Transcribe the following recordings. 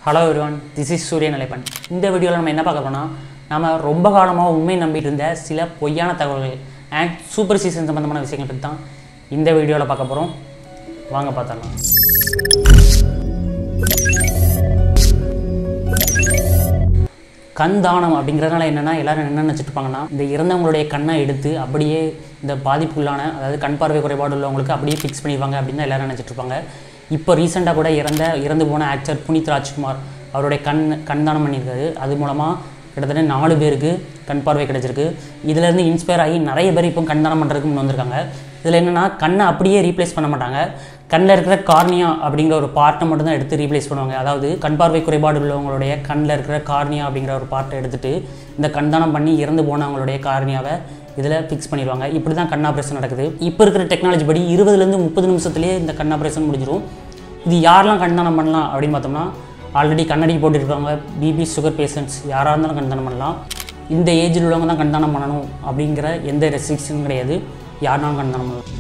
hello everyone this is சூரிய நிலைப்பன் இந்த வீடியோவில் நம்ம என்ன பார்க்க போனால் நம்ம ரொம்ப காலமாக உண்மை நம்பிட்டு இருந்த சில பொய்யான தகவல்கள் அண்ட் சூப்பர் சீசன் சம்மந்தமான விஷயங்கள் பற்றி தான் இந்த வீடியோவில் பார்க்க போகிறோம் வாங்க பார்த்துடலாம் கண் தானம் அப்படிங்கிறதுனால என்னென்னா எல்லாரும் என்ன நினச்சிட்டு இருப்பாங்கன்னா இந்த இறந்தவங்களுடைய கண்ணை எடுத்து அப்படியே இந்த பாதிப்புள்ளான அதாவது கண் பார்வை குறைபாடு உள்ளவங்களுக்கு அப்படியே ஃபிக்ஸ் பண்ணிடுவாங்க அப்படின்னு தான் எல்லாரும் நினச்சிட்டு இருப்பாங்க இப்போ ரீசெண்டாக கூட இறந்த இறந்து போன ஆக்டர் புனித் ராஜ்குமார் அவருடைய கண் கண் தானம் பண்ணியிருக்காரு அது மூலமாக கிட்டத்தட்ட நாலு பேருக்கு கண் பார்வை கிடைச்சிருக்கு இதுலேருந்து இன்ஸ்பயர் ஆகி நிறைய பேர் இப்போ கண் தானம் பண்ணுறதுக்கு முன் வந்திருக்காங்க இதில் என்னென்னா கண்ணை அப்படியே ரீப்ளேஸ் பண்ண மாட்டாங்க கண்ணில் இருக்கிற கார்னியா அப்படிங்கிற ஒரு பார்ட்டை மட்டும் தான் எடுத்து ரீப்ளேஸ் பண்ணுவாங்க அதாவது கண் பார்வை குறைபாடு உள்ளவங்களுடைய கண்ணில் இருக்கிற கார்னியா அப்படிங்கிற ஒரு பார்ட்டை எடுத்துட்டு இந்த கண்தானம் பண்ணி இறந்து போனவங்களுடைய கார்னியாவை இதில் ஃபிக்ஸ் பண்ணிடுவாங்க இப்படி தான் கண் ஆப்ரேஷன் நடக்குது இப்போ இருக்கிற டெக்னாலஜி படி இருபதுலேருந்து முப்பது நிமிஷத்துலேயே இந்த கண் ஆப்ரேஷன் முடிஞ்சிடும் இது யாரெல்லாம் கண்தானம் பண்ணலாம் அப்படின்னு பார்த்தோம்னா ஆல்ரெடி கண்ணாடி போட்டுருக்காங்க பிபி சுகர் பேஷண்ட்ஸ் யாராக இருந்தாலும் கண்தானம் பண்ணலாம் இந்த ஏஜில் உள்ளவங்க தான் கண்தானம் பண்ணணும் அப்படிங்கிற எந்த ரெஸ்ட்ரிக்ஷனும் கிடையாது யாருனாலும் கண்தானம் பண்ணலாம்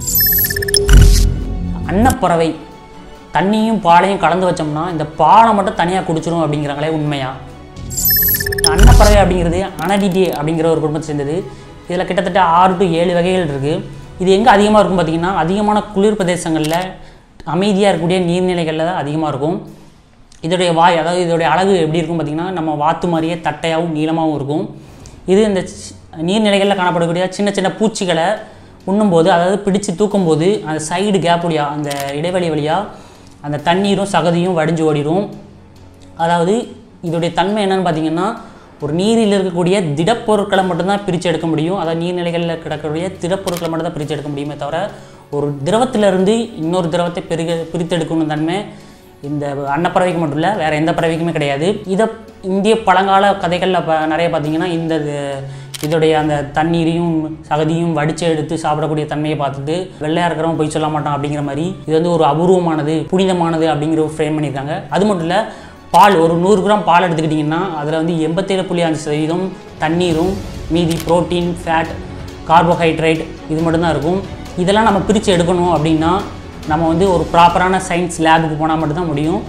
அன்னப்பறவை தண்ணியும் பாலையும் கலந்து வச்சோம்னா இந்த பாலை மட்டும் தனியாக குடிச்சிரும் அப்படிங்கிறாங்களே உண்மையா இந்த அன்னப்பறவை அப்படிங்கிறது அனடிடி அப்படிங்கிற ஒரு குடும்பத்தை சேர்ந்தது இதில் கிட்டத்தட்ட ஆறு டு ஏழு வகைகள் இருக்குது இது எங்கே அதிகமாக இருக்கும் பார்த்திங்கன்னா அதிகமான குளிர் பிரதேசங்களில் அமைதியாக இருக்கக்கூடிய நீர்நிலைகளில் தான் அதிகமாக இருக்கும் இதோடைய வாய் அதாவது இதோடைய அழகு எப்படி இருக்கும் பார்த்திங்கன்னா நம்ம வாத்து மாதிரியே தட்டையாகவும் நீளமாகவும் இருக்கும் இது இந்த சி- நீர்நிலைகளில் காணப்படக்கூடிய சின்ன சின்ன பூச்சிகளை உண்ணும்போது அதாவது பிடிச்சு தூக்கும்போது அந்த சைடு கேப் வழியாக அந்த இடைவெளி வழியாக அந்த தண்ணீரும் சகதியும் வடிஞ்சு ஓடிடும் அதாவது இதோடைய தன்மை என்னன்னு பார்த்தீங்கன்னா ஒரு நீரில் இருக்கக்கூடிய திடப்பொருட்களை மட்டும்தான் பிரித்து எடுக்க முடியும் அதாவது நீர்நிலைகளில் கிடக்கக்கூடிய திடப்பொருட்களை மட்டும் தான் பிரித்து எடுக்க முடியுமே தவிர ஒரு திரவத்திலிருந்து இன்னொரு திரவத்தை பெருக பிரித்தெடுக்கணும் தன்மை இந்த அன்னப்பறவைக்கு மட்டும் இல்லை வேறு எந்த பறவைக்குமே கிடையாது இதை இந்திய பழங்கால கதைகளில் ப நிறைய பார்த்தீங்கன்னா இந்த இது- இதோடைய அந்த தண்ணீரையும் சகதியும் வடித்து எடுத்து சாப்பிடக்கூடிய தன்மையை பார்த்துட்டு வெள்ளையாக இருக்கிறவன் போய் சொல்ல மாட்டான் அப்படிங்கிற மாதிரி இது வந்து ஒரு அபூர்வமானது புனிதமானது அப்படிங்கிற ஒரு ஃப்ரேம் பண்ணியிருக்காங்க அது மட்டும் இல்லை பால் ஒரு நூறு கிராம் பால் எடுத்துக்கிட்டிங்கன்னா அதில் வந்து எண்பத்தேழு புள்ளி அஞ்சு சதவீதம் தண்ணீரும் மீதி புரோட்டீன் ஃபேட் கார்போஹைட்ரேட் இது மட்டும்தான் இருக்கும் இதெல்லாம் நம்ம பிரித்து எடுக்கணும் அப்படின்னா நம்ம வந்து ஒரு ப்ராப்பரான சயின்ஸ் லேபுக்கு போனால் மட்டும்தான் முடியும்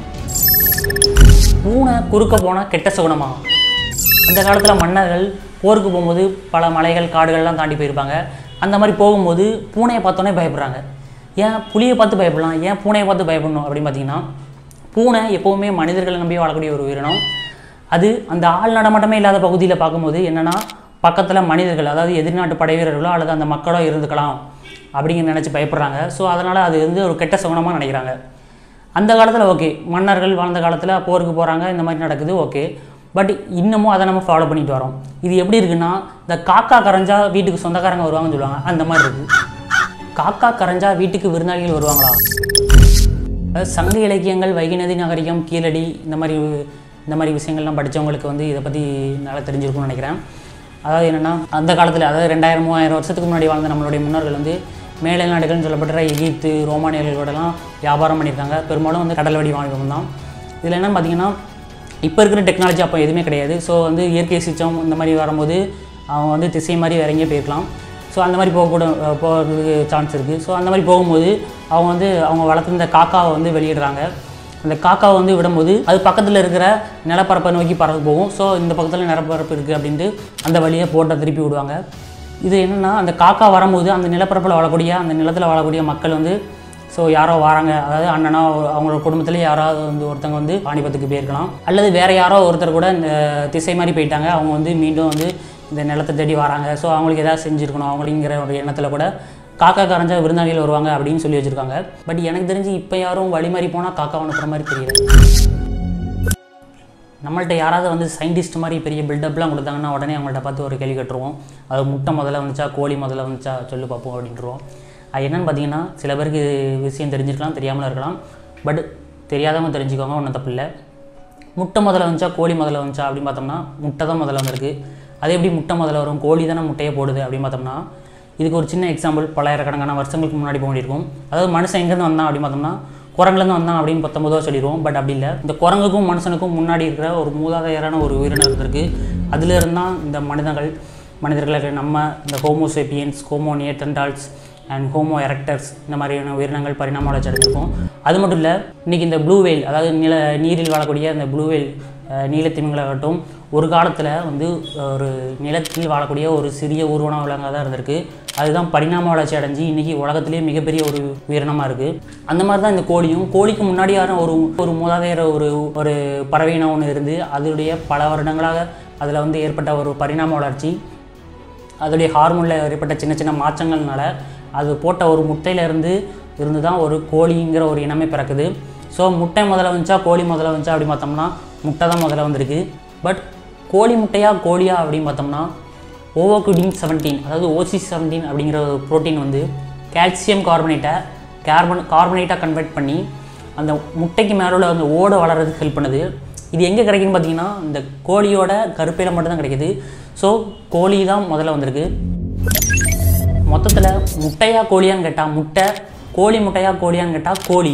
பூனை குறுக்க போனால் கெட்ட சுகுணமாகும் அந்த காலத்தில் மன்னர்கள் போருக்கு போகும்போது பல மலைகள் காடுகள்லாம் தாண்டி போயிருப்பாங்க அந்த மாதிரி போகும்போது பூனையை பார்த்தோன்னே பயப்படுறாங்க ஏன் புலியை பார்த்து பயப்படலாம் ஏன் பூனையை பார்த்து பயப்படணும் அப்படின்னு பார்த்தீங்கன்னா பூனை எப்போவுமே மனிதர்களை நம்பி வாழக்கூடிய ஒரு உயிரினம் அது அந்த ஆள் நடமாட்டமே இல்லாத பகுதியில் பார்க்கும்போது என்னென்னா பக்கத்தில் மனிதர்கள் அதாவது எதிர்நாட்டு படை வீரர்களோ அல்லது அந்த மக்களோ இருந்துக்கலாம் அப்படிங்கிற நினச்சி பயப்படுறாங்க ஸோ அதனால் அது வந்து ஒரு கெட்ட சகுனமாக நினைக்கிறாங்க அந்த காலத்தில் ஓகே மன்னர்கள் வாழ்ந்த காலத்தில் போருக்கு போகிறாங்க இந்த மாதிரி நடக்குது ஓகே பட் இன்னமும் அதை நம்ம ஃபாலோ பண்ணிட்டு வரோம் இது எப்படி இருக்குன்னா இந்த காக்கா கரைஞ்சா வீட்டுக்கு சொந்தக்காரங்க வருவாங்கன்னு சொல்லுவாங்க அந்த மாதிரி இருக்குது காக்கா கரைஞ்சா வீட்டுக்கு விருந்தாளிகள் வருவாங்களா அதாவது சங்க இலக்கியங்கள் வைகைநதி நகரிகம் கீழடி இந்த மாதிரி இந்த மாதிரி விஷயங்கள்லாம் படித்தவங்களுக்கு வந்து இதை பற்றி நல்லா தெரிஞ்சிருக்கும்னு நினைக்கிறேன் அதாவது என்னென்னா அந்த காலத்தில் அதாவது ரெண்டாயிரம் மூவாயிரம் வருஷத்துக்கு முன்னாடி வாழ்ந்த நம்மளுடைய முன்னோர்கள் வந்து மேலை நாடுகள்னு சொல்லப்படுற எகிப்து ரோமானியர்களோடலாம் வியாபாரம் பண்ணியிருக்காங்க பெரும்பாலும் வந்து கடல் வழி வாழ்வம் தான் இதில் என்னன்னு பார்த்தீங்கன்னா இப்போ இருக்கிற டெக்னாலஜி அப்போ எதுவுமே கிடையாது ஸோ வந்து இயற்கை சிச்சம் இந்த மாதிரி வரும்போது அவங்க வந்து திசை மாதிரி வேற எங்கேயோ போயிருக்கலாம் ஸோ அந்த மாதிரி போகக்கூட போகிறதுக்கு சான்ஸ் இருக்குது ஸோ அந்த மாதிரி போகும்போது அவங்க வந்து அவங்க வளர்த்துருந்த காக்காவை வந்து வெளியிடுறாங்க அந்த காக்காவை வந்து விடும்போது அது பக்கத்தில் இருக்கிற நிலப்பரப்பை நோக்கி பறந்து போகும் ஸோ இந்த பக்கத்தில் நிலப்பரப்பு இருக்குது அப்படின்ட்டு அந்த வழியை போட்டை திருப்பி விடுவாங்க இது என்னென்னா அந்த காக்கா வரும்போது அந்த நிலப்பரப்பில் வாழக்கூடிய அந்த நிலத்தில் வாழக்கூடிய மக்கள் வந்து ஸோ யாரோ வராங்க அதாவது அண்ணனா ஒரு- அவங்களோட குடும்பத்திலே யாராவது வந்து ஒருத்தங்க வந்து பாணிபத்துக்கு போயிருக்கலாம் அல்லது வேறு யாரோ ஒருத்தர் கூட இந்த திசை மாதிரி போயிட்டாங்க அவங்க வந்து மீண்டும் வந்து இந்த நிலத்தை தேடி வராங்க ஸோ அவங்களுக்கு ஏதாவது செஞ்சுருக்கணும் அவங்களுங்கிற ஒரு எண்ணத்தில் கூட காக்கா கரைஞ்சா விருந்தாளிகள் வருவாங்க அப்படின்னு சொல்லி வச்சுருக்காங்க பட் எனக்கு தெரிஞ்சு இப்போ யாரும் வழி மாதிரி போனால் காக்கா அனுப்புற மாதிரி தெரியல நம்மள்ட்ட யாராவது வந்து சயின்டிஸ்ட் மாதிரி பெரிய பில்டப்லாம் கொடுத்தாங்கன்னா உடனே அவங்கள்ட்ட பார்த்து ஒரு கேள்வி கட்டுருவோம் அது முட்டை முதல்ல வந்துச்சா கோழி முதல்ல வந்துச்சா சொல்லு பார்ப்போம் அப்படின்றோம் அது என்னன்னு பார்த்தீங்கன்னா சில பேருக்கு விஷயம் தெரிஞ்சிருக்கலாம் தெரியாமலும் இருக்கலாம் பட் தெரியாதவங்க தெரிஞ்சுக்கோங்க ஒன்றும் தப்பு இல்லை முட்டை முதல்ல வந்துச்சா கோழி முதல்ல வந்துச்சா அப்படின்னு பார்த்தோம்னா முட்டை தான் முதல்ல வந்திருக்கு அது எப்படி முட்டை முதல்ல வரும் கோழி தானே முட்டையை போடுது அப்படின்னு பார்த்தோம்னா இதுக்கு ஒரு சின்ன எக்ஸாம்பிள் பல்லாயிரக்கணக்கான வருஷங்களுக்கு முன்னாடி போக வேண்டியிருக்கும் அதாவது மனுஷன் எங்கேருந்து வந்தான் அப்படின்னு பார்த்தோம்னா குரங்குலேருந்து வந்தான் அப்படின்னு பத்தொன்பதோ சொல்லிடுவோம் பட் அப்படி இல்லை இந்த குரங்குக்கும் மனுஷனுக்கும் முன்னாடி இருக்கிற ஒரு மூதாதையரான ஒரு உயிரினம் இருந்திருக்கு அதுலேருந்து தான் இந்த மனிதர்கள் மனிதர்களுக்கு நம்ம இந்த homo sapiens homo neanderthals and homo erectus இந்த மாதிரியான உயிரினங்கள் பரிணாம வளர்ச்சி அடைஞ்சிருக்கும் அது மட்டும் இல்லை இன்றைக்கி இந்த ப்ளூ வெயில் அதாவது நில நீரில் வாழக்கூடிய அந்த ப்ளூ வெயில் நீலத்திமிங்கலாகட்டும் ஒரு காலத்தில் வந்து ஒரு நிலத்தில் வாழக்கூடிய ஒரு சிறிய ஊர்வன விலங்காக தான் இருந்திருக்கு அதுதான் பரிணாம வளர்ச்சி அடைஞ்சு இன்றைக்கி உலகத்திலேயே மிகப்பெரிய ஒரு உயிரினமாக இருக்குது அந்த மாதிரி தான் இந்த கோழியும் கோழிக்கு முன்னாடியான ஒரு ஒரு மூதாதையர் ஒரு ஒரு பறவையினம் ஒன்று இருந்து அதனுடைய பல வருடங்களாக அதில் வந்து ஏற்பட்ட ஒரு பரிணாம வளர்ச்சி அதோடைய ஹார்மோனில் ஏற்பட்ட சின்ன சின்ன மாற்றங்கள்னால அது போட்ட ஒரு முட்டையிலேருந்து இருந்து தான் ஒரு கோழிங்கிற ஒரு இனமே பிறக்குது ஸோ முட்டை முதல்ல வந்துச்சா கோழி முதல்ல வந்துச்சா அப்படின்னு பார்த்தோம்னா முட்டை தான் முதல்ல வந்திருக்கு பட் கோழி முட்டையா கோழியா அப்படின்னு பார்த்தோம்னா ஓவோகுடின் செவன்டீன் அதாவது ஓசி செவன்டீன் அப்படிங்கிற ஒரு ப்ரோட்டீன் வந்து கால்சியம் கார்பனேட்டை கார்பன் கார்பனேட்டாக கன்வெர்ட் பண்ணி அந்த முட்டைக்கு மேலே உள்ள அந்த ஓடை வளர்கிறதுக்கு ஹெல்ப் பண்ணுது இது எங்கே கிடைக்குன்னு பார்த்தீங்கன்னா இந்த கோழியோட கருப்பையில் மட்டும்தான் கிடைக்குது ஸோ கோழி தான் முதல்ல வந்திருக்கு மொத்தத்தில் முட்டையா கோழியான்னு கேட்டால் முட்டை கோழி முட்டையா கோழியான்னு கேட்டால் கோழி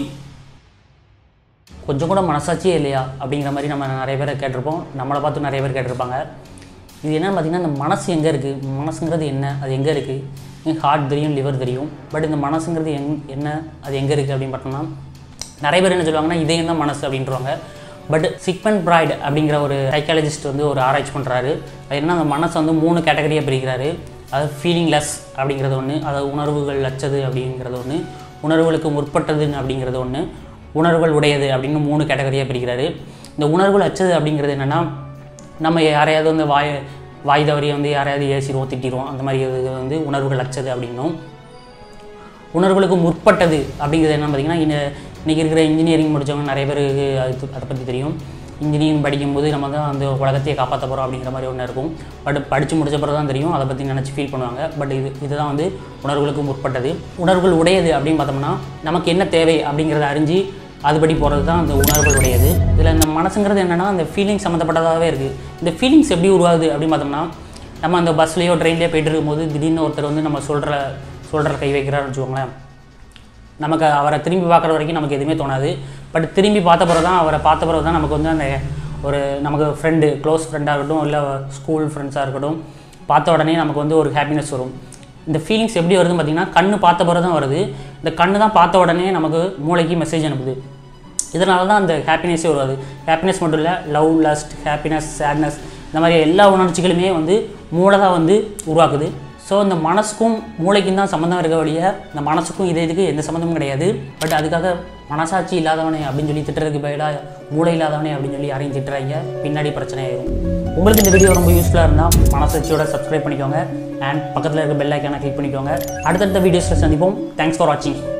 கொஞ்சம் கூட மனசாட்சியே இல்லையா அப்படிங்கிற மாதிரி நம்ம நிறைய பேரை கேட்டிருப்போம் நம்மளை பார்த்து நிறைய பேர் கேட்டிருப்பாங்க இது என்னன்னு பார்த்தீங்கன்னா இந்த மனசு எங்கே இருக்குது மனசுங்கிறது என்ன அது எங்கே இருக்குது ஹார்ட் தெரியும் லிவர் தெரியும் பட் இந்த மனசுங்கிறது எங் என்ன அது எங்கே இருக்குது அப்படின்னு பார்த்தோம்னா நிறைய பேர் என்ன சொல்லுவாங்கன்னா இதயம் தான் மனசு அப்படின்றவாங்க பட் சிக்மன் பிராய்டு அப்படிங்கிற ஒரு சைக்காலஜிஸ்ட் வந்து ஒரு ஆராய்ச்சி பண்ணுறாரு அது என்ன அந்த மனசை வந்து மூணு கேட்டகரியாக பிரிக்கிறாரு அது ஃபீலிங்லெஸ் அப்படிங்கிறது ஒன்று அதாவது உணர்வுகள் அச்சது அப்படிங்கிறது ஒன்று உணர்வுகளுக்கு முற்பட்டது அப்படிங்கிறது ஒன்று உணர்வுகள் உடையது அப்படின்னு மூணு கேட்டகரியாக பிரிக்கிறாரு இந்த உணர்வுகள் அச்சது அப்படிங்கிறது என்னென்னா நம்ம யாரையாவது வந்து வாய் வாய் தவறி வந்து யாரையாவது ஏசிடுவோம் திட்டிடுவோம் அந்த மாதிரி இது வந்து உணர்வுகள் அச்சது அப்படின்னும் உணர்வுகளுக்கு முற்பட்டது அப்படிங்கிறது என்ன பார்த்தீங்கன்னா இந்த இன்றைக்கி இருக்கிற இன்ஜினியரிங் முடித்தவங்க நிறைய பேருக்கு அது அதை பற்றி தெரியும் இன்ஜினியரிங் படிக்கும்போது நம்ம தான் அந்த உலகத்தையே காப்பாற்ற போகிறோம் அப்படிங்கிற மாதிரி ஒன்று இருக்கும் பட் படித்து முடிச்ச பிறகு தான் தெரியும் அதை பற்றி நினச்சி ஃபீல் பண்ணுவாங்க பட் இது இதுதான் வந்து உணர்வுகளுக்கு முற்பட்டது உணர்வுகள் உடையது அப்படின்னு பார்த்தோம்னா நமக்கு என்ன தேவை அப்படிங்கிறத அறிஞ்சு அதுபடி போகிறது தான் அந்த உணர்வுகள் உடையது இதில் இந்த மனசுங்கிறது என்னென்னா அந்த ஃபீலிங் சம்மந்தப்பட்டதாகவே இருக்குது இந்த ஃபீலிங்ஸ் எப்படி உருவாகுது அப்படின்னு பார்த்தோம்னா நம்ம அந்த பஸ்லேயோ ட்ரெயின்லேயோ போயிட்டு இருக்கும்போது திடீர்னு ஒருத்தர் வந்து நம்ம சொல்கிற சொல்கிற கை வைக்கிறாருன்னு வச்சுக்கோங்களேன் நமக்கு அவரை திரும்பி பார்க்குற வரைக்கும் நமக்கு எதுவுமே தோணாது பட் திரும்பி பார்த்த பிறகு தான் அவரை பார்த்த பிறகு தான் நமக்கு வந்து அந்த ஒரு நமக்கு ஃப்ரெண்டு க்ளோஸ் ஃப்ரெண்டாக இருக்கட்டும் இல்லை ஸ்கூல் ஃப்ரெண்ட்ஸாக இருக்கட்டும் பார்த்த உடனே நமக்கு வந்து ஒரு ஹாப்பினஸ் வரும் இந்த ஃபீலிங்ஸ் எப்படி வருதுன்னு பார்த்தீங்கன்னா கண்ணு பார்த்த பிறகு தான் வருது இந்த கண்ணு தான் பார்த்த உடனே நமக்கு மூளைக்கு மெசேஜ் அனுப்புது இதனால தான் அந்த ஹாப்பினஸே வருவாது ஹாப்பினஸ் மட்டும் இல்லை லவ் லஸ்ட் ஹாப்பினஸ் சேட்னஸ் இந்த மாதிரி எல்லா உணர்ச்சிகளுமே வந்து மூளை தான் வந்து உருவாக்குது ஸோ இந்த மனசுக்கும் மூளைக்கும் தான் சம்மந்தம் இருக்க வழிய இந்த மனசுக்கும் இதே இதுக்கு எந்த சம்மந்தமும் கிடையாது பட் அதுக்காக மனசாட்சி இல்லாதவனே அப்படின்னு சொல்லி திட்டுறதுக்கு பதிலாக மூளை இல்லாதவனே அப்படின்னு சொல்லி யாரையும் திட்டுறாங்க பின்னாடி பிரச்சனை ஆயிடும் உங்களுக்கு இந்த வீடியோ ரொம்ப யூஸ்ஃபுல்லாக இருந்தால் மனசாட்சியோட சப்ஸ்கிரைப் பண்ணிக்கோங்க அண்ட் பக்கத்தில் இருக்க பெல் ஐக்கானை கிளிக் பண்ணிக்கோங்க அடுத்தடுத்த வீடியோஸில் சந்திப்போம் தேங்க்ஸ் ஃபார் வாட்சிங்